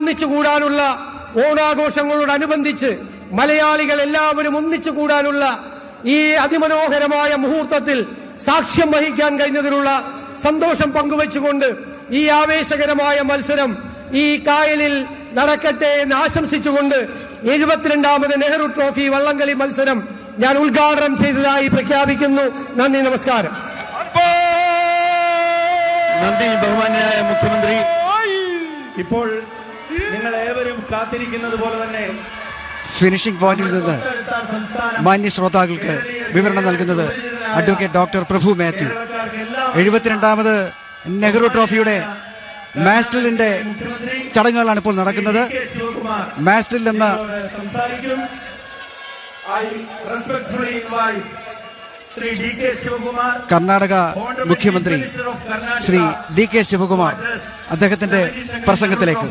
ഒന്നിച്ചു കൂടാനുള്ള ഓണാഘോഷങ്ങളോടനുബന്ധിച്ച് മലയാളികൾ എല്ലാവരും ഒന്നിച്ചു കൂടാനുള്ള ഈ അതിമനോഹരമായ മുഹൂർത്തത്തിൽ സാക്ഷ്യം വഹിക്കാൻ കഴിഞ്ഞതിലുള്ള സന്തോഷം പങ്കുവച്ചുകൊണ്ട് ഈ ആവേശകരമായ മത്സരം ഈ കായലിൽ നടക്കട്ടെ എന്ന് ആശംസിച്ചുകൊണ്ട് എഴുപത്തിരണ്ടാമത് നെഹ്റു ട്രോഫി വള്ളംകളി മത്സരം ഞാൻ ഉദ്ഘാടനം ചെയ്തതായി പ്രഖ്യാപിക്കുന്നു നന്ദി നമസ്കാരം നന്ദി ബഹുമാന്യനായ മുഖ്യമന്ത്രി ഇപ്പോൾ നിങ്ങൾ ഏവരും കാത്തിരിക്കുന്നത് പോലെ തന്നെ ഫിനിഷിംഗ് പോയിന്റിൽ നിന്ന് തൊട്ടടുത്ത സംസ്ഥാനം മാന്യ ശ്രോതാക്കൾക്ക് വിവരണം നൽകുന്നത് അഡ്വക്കേറ്റ് ഡോക്ടർ പ്രഭു മാത്യു കേരളക്കാർക്ക് എല്ലാം എഴുപത്തിരണ്ടാമത് നെഹ്റു ട്രോഫിയുടെ മാസ്റ്റലിന്റെ ചടങ്ങുകളാണ് ഇപ്പോൾ നടക്കുന്നത് കെ ശിവകുമാർ മാസ്റ്റലിൽ എന്ന നിങ്ങളോട് സംസാരിക്കും I respectfully invite Shri D K Sivakumar Karnataka മുഖ്യമന്ത്രി ശ്രീ ഡി കെ ശിവകുമാർ അദ്ദേഹത്തിന്റെ പ്രസംഗത്തിലേക്ക്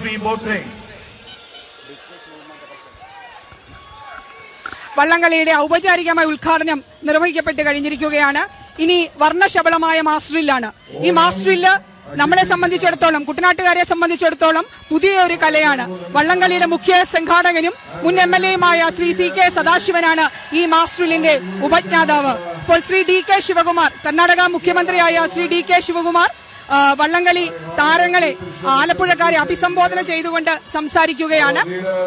വള്ളംകളിയുടെ ഔപചാരികമായ ഉദ്ഘാടനം നിർവഹിക്കപ്പെട്ട് കഴിഞ്ഞിരിക്കുകയാണ് ഇനി വർണ്ണശബളമായ മാസ്റ്ററില്ലാണ് ഈ മാസ്റ്ററില് നമ്മളെ സംബന്ധിച്ചിടത്തോളം കുട്ടനാട്ടുകാരെ സംബന്ധിച്ചിടത്തോളം പുതിയ ഒരു കലയാണ് വള്ളംകളിയുടെ മുഖ്യ സംഘാടകനും മുൻ എം എൽ എയുമായ ശ്രീ സി കെ സദാശിവനാണ് ഈ മാസ്റ്ററിലിന്റെ ഉപജ്ഞാതാവ് ഇപ്പോൾ ശ്രീ ഡി കെ ശിവകുമാർ കർണാടക മുഖ്യമന്ത്രിയായ ശ്രീ ഡി കെ ശിവകുമാർ ആ, വള്ളംകളി താരങ്ങളെ ആലപ്പുഴക്കാരെ അഭിസംബോധന ചെയ്തുകൊണ്ട് സംസാരിക്കുകയാണ്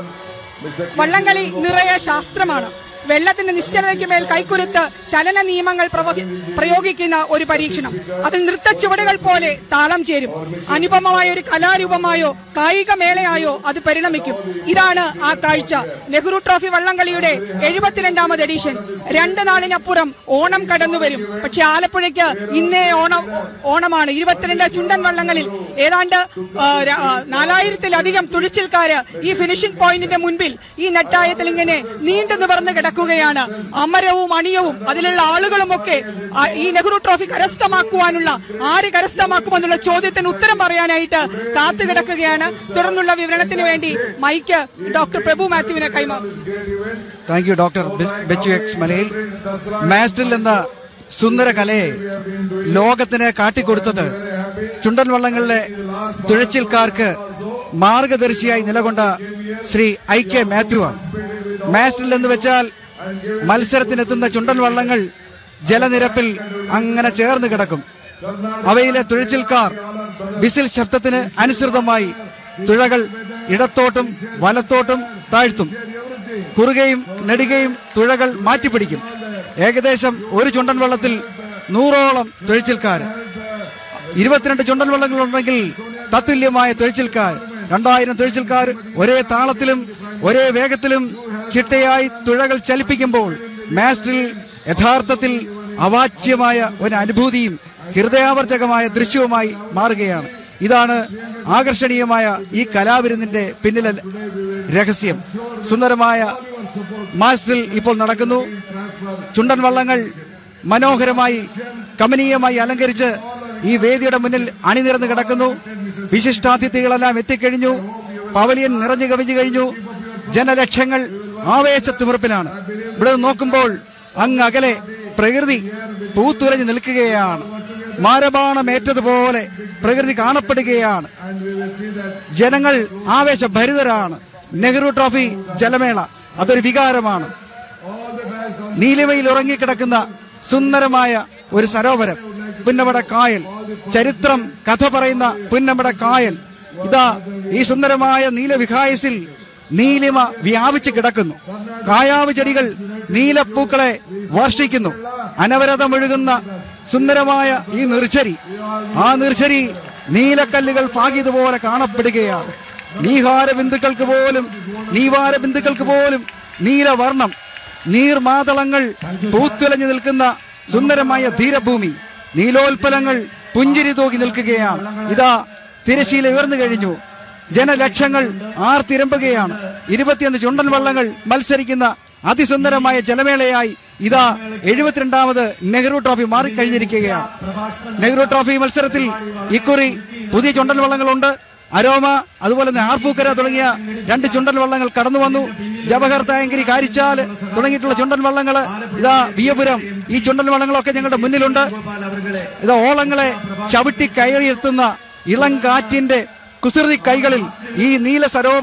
വള്ളംകളി നിറയെ ശാസ്ത്രമാണ് വെള്ളത്തിന്റെ നിശ്ചലതയ്ക്ക് മേൽ കൈക്കുരുത്ത് ചലന നിയമങ്ങൾ പ്രവഹി- പ്രയോഗിക്കുന്ന ഒരു പരീക്ഷണം അതിൽ നൃത്തച്ചുവടുകൾ പോലെ താളം ചേരും അനുപമമായ ഒരു കലാരൂപമായോ കായിക മേളയായോ അത് പരിണമിക്കും ഇതാണ് ആ കാഴ്ച നെഹ്റു ട്രോഫി വള്ളംകളിയുടെ എഴുപത്തിരണ്ടാമത് എഡിഷൻ രണ്ട് നാളിനപ്പുറം ഓണം കടന്നു വരും പക്ഷെ ആലപ്പുഴയ്ക്ക് ഇന്നേ ഓണം ഓണമാണ് ഇരുപത്തിരണ്ട് ചുണ്ടൻ വള്ളങ്ങളിൽ ഏതാണ്ട് ആ, ര- ആ, നാലായിരത്തിലധികം തുഴച്ചിൽക്കാര് ഈ ഫിനിഷിംഗ് പോയിന്റിന്റെ മുൻപിൽ ഈ നെട്ടായത്തിൽ ഇങ്ങനെ നീണ്ടു നിവർന്ന് കിടക്കുകയാണ് അമരവും അണിയവും അതിലുള്ള ആളുകളുമൊക്കെ ആ, ഈ നെഹ്റു ട്രോഫി കരസ്ഥമാക്കുവാനുള്ള ആര് കരസ്ഥമാക്കുമെന്നുള്ള ചോദ്യത്തിന് ഉത്തരം പറയാനായിട്ട് കാത്തു കിടക്കുകയാണ് തുടർന്നുള്ള വിവരണത്തിന് വേണ്ടി മൈക്ക് ഡോക്ടർ പ്രഭു മാത്യുവിനെ കൈമാറും thank you doctor Bechu X Malayil മാസ്റ്ററിൽ എന്ന സുന്ദര കലയെ ലോകത്തിന് കാട്ടിക്കൊടുത്തത് ചുണ്ടൻ വള്ളങ്ങളിലെ തുഴച്ചിൽക്കാർക്ക് മാർഗദർശിയായി നിലകൊണ്ട ശ്രീ ഐ കെ മാത്യു ആണ് മാസ്റ്ററിൽ എന്ന് വെച്ചാൽ മത്സരത്തിനെത്തുന്ന ചുണ്ടൻ വള്ളങ്ങൾ ജലനിരപ്പിൽ അങ്ങനെ ചേർന്ന് കിടക്കും അവയിലെ തുഴച്ചിൽക്കാർ വിസിൽ ശബ്ദത്തിന് അനുസൃതമായി തുഴകൾ ഇടത്തോട്ടും വലത്തോട്ടും താഴ്ത്തും കുറുകയും നെടുകയും തുഴകൾ മാറ്റിപ്പിടിക്കും ഏകദേശം ഒരു ചുണ്ടൻ വള്ളത്തിൽ നൂറോളം തുഴച്ചിൽക്കാർ ഇരുപത്തിരണ്ട് ചുണ്ടൻ വള്ളങ്ങളുണ്ടെങ്കിൽ തത്തുല്യമായ തുഴച്ചിൽക്കാർ രണ്ടായിരം തുഴച്ചിൽക്കാർ ഒരേ താളത്തിലും ഒരേ വേഗത്തിലും ചിട്ടയായി തുഴകൾ ചലിപ്പിക്കുമ്പോൾ മാസ്റ്ററിൽ യഥാർത്ഥത്തിൽ അവാച്യമായ ഒരു അനുഭൂതിയും ഹൃദയാവർജകമായ ദൃശ്യവുമായി മാറുകയാണ് ഇതാണ് ആകർഷണീയമായ ഈ കലാവിരുന്നിന്റെ പിന്നിലെ രഹസ്യം സുന്ദരമായ മാസ്റ്ററിൽ ഇപ്പോൾ നടക്കുന്നു ചുണ്ടൻ വള്ളങ്ങൾ മനോഹരമായി കമനീയമായി അലങ്കരിച്ച് ഈ വേദിയുടെ മുന്നിൽ അണിനിരന്ന് കിടക്കുന്നു വിശിഷ്ടാതിഥികളെല്ലാം എത്തിക്കഴിഞ്ഞു പവലിയൻ നിറഞ്ഞു കവിഞ്ഞു കഴിഞ്ഞു ജനലക്ഷങ്ങൾ ആവേശത്തിമിറപ്പിലാണ് ഇവിടെ നിന്ന് നോക്കുമ്പോൾ അങ്ങ് അകലെ പ്രകൃതി പൂത്തുലഞ്ഞു നിൽക്കുകയാണ് മാരബാണമേറ്റതുപോലെ പ്രകൃതി കാണപ്പെടുകയാണ് ജനങ്ങൾ ആവേശഭരിതരാണ് നെഹ്റു ട്രോഫി ജലമേള അതൊരു വികാരമാണ് നീലിമയിൽ ഉറങ്ങിക്കിടക്കുന്ന സുന്ദരമായ ഒരു സരോവരം പുന്നമട കായൽ ചരിത്രം കഥ പറയുന്ന പുന്നമട കായൽ ഇതാ ഈ സുന്ദരമായ നീലവിഹായസിൽ നീലിമ വ്യാപിച്ചു കിടക്കുന്നു കായാവ് ചെടികൾ നീലപ്പൂക്കളെ വർഷിക്കുന്നു അനവരതമൊഴുകുന്ന സുന്ദരമായ ഈ നിർച്ചരി ആ നിർച്ചരി നീലക്കല്ലുകൾ പാകിയതുപോലെ കാണപ്പെടുകയാണ് നീഹാര ബിന്ദുക്കൾക്ക് പോലും നീവാര ബിന്ദുക്കൾക്ക് പോലും നീലവർണം നീർമാതളങ്ങൾ പൂത്തുലഞ്ഞു നിൽക്കുന്ന സുന്ദരമായ ധീരഭൂമി നീലോൽപ്പലങ്ങൾ പുഞ്ചിരി തൂകി നിൽക്കുകയാണ് ഇതാ തിരശീല ഉയർന്നു കഴിഞ്ഞു ജനലക്ഷങ്ങൾ ആർത്തിരമ്പുകയാണ് ഇരുപത്തിയൊന്ന് ചുണ്ടൻ വള്ളങ്ങൾ മത്സരിക്കുന്ന അതിസുന്ദരമായ ജലമേളയായി ഇതാ എഴുപത്തിരണ്ടാമത് നെഹ്റു ട്രോഫി മാറിക്കഴിഞ്ഞിരിക്കുകയാണ് നെഹ്റു ട്രോഫി മത്സരത്തിൽ ഇക്കുറി പുതിയ ചുണ്ടൻ വള്ളങ്ങളുണ്ട് അരോമ അതുപോലെ തന്നെ ആർപ്പൂക്കര തുടങ്ങിയ രണ്ട് ചുണ്ടൻ വള്ളങ്ങൾ കടന്നു വന്നു ജവഹർ തായങ്കരി കാരിച്ചാൽ തുടങ്ങിയിട്ടുള്ള ചുണ്ടൻ വള്ളങ്ങള് ഇതാ വിയപുരം ഈ ചുണ്ടൻ വള്ളങ്ങളൊക്കെ ഞങ്ങളുടെ മുന്നിലുണ്ട് ഇതാ ഓളങ്ങളെ ചവിട്ടി കയറിയെത്തുന്ന ഇളം കാറ്റിന്റെ കുസൃതി കൈകളിൽ ഈ നീല സരോവര